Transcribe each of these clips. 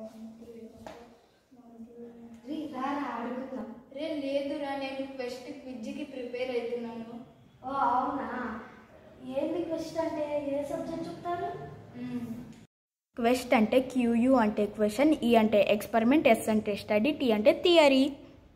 రీ రారా అడుగుదాం రే లేదురా నేను ఫస్ట్ క్విజ్కి ప్రిపేర్ అవుతున్నాను ఓ అవునా ఏంది క్వశ్చన్ అంటే ఏ సబ్జెక్ట్ చెప్తారు క్వెస్ట్ అంటే క్యూయూ అంటే క్వశ్చన్ ఈ అంటే ఎక్స్పెరిమెంట్ ఎస్ అంటే స్టడీ టీ అంటే థియరీ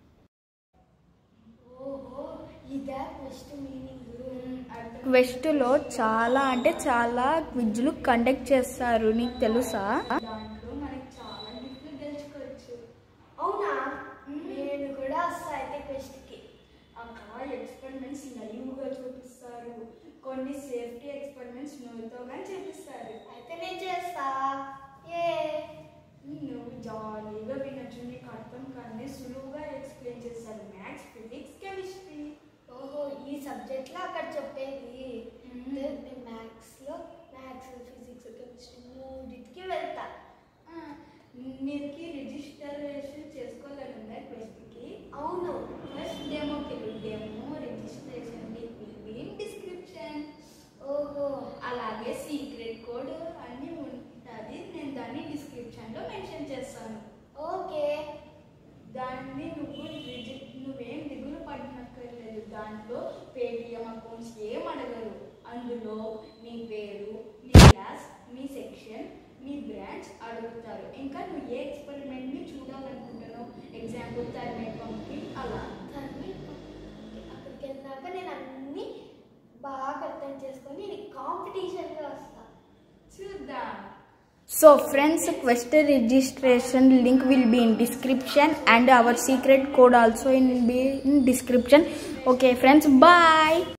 ఓహో ఇదే క్వశ్చన్ మీనింగ్ క్వెస్ట్లో చాలా అంటే చాలా క్విజ్లు కండక్ట్ చేస్తారు నీకు తెలుసా దాంట్లో మనకి చాలా గిఫ్ట్లు గెలుచుకోవచ్చు అవునా నేను కూడా వస్తా అయితే క్వశ్చన్కి అక్కడ ఎక్స్పెరిమెంట్స్ లైవ్గా చూపిస్తారు కొన్ని సేఫ్టీ ఎక్స్పెరిమెంట్స్ నోరుతో కానీ చేపిస్తారు అయితే నేను చేస్తా ఏ నువ్వు జాలీగా వినొచ్చు నీకు అర్థం కానీ సులువుగా ఎక్స్ప్లెయిన్ చేస్తారు మ్యాథ్స్ ఫిజిక్స్ కెమిస్ట్రీ ఓహో ఈ సబ్జెక్ట్లో అక్కడ చెప్పేది మ్మ్. నేను మ్యాథ్స్లో మ్యాథ్స్ ఫిజిక్స్ కెమిస్ట్రీ మూడింటికి వెళ్తా నీకు రిజిస్టరేషన్ చేసుకోవాలని ఉందా క్వశ్చన్కి అవును ఫస్ట్ డెమోకి డెమో రిజిస్ట్రేషన్ డిస్క్రిప్షన్ ఓహో అలాగే సీక్రెట్ కోడ్ అన్నీ ఉంటుంది నేను దాన్ని డిస్క్రిప్షన్లో మెన్షన్ చేస్తాను ఓకే దాన్ని నువ్వు రిజి- నువ్వేం దిగులు పడినక్కర్లేదు దాంట్లో పేటిఎం అకౌంట్స్ ఏం అడగరు అందులో నీ పేరు నీ క్లాస్ మీ సెక్షన్ మీ బ్రాంచ్ అడుగుతారు ఇంకా నువ్వు ఏ ఎక్స్పెరిమెంట్ని చూడాలనుకుంటున్నావు ఎగ్జాంపుల్ థర్మేట్ పంపి అలా దాన్ని అక్కడికి వెళ్ళాక నేను అన్ని బాగా అర్థం చేసుకొని నేను కాంపిటీషన్కి వస్తా చూద్దాం so friends quest registration link will be in description and our secret code also in be in description okay friends bye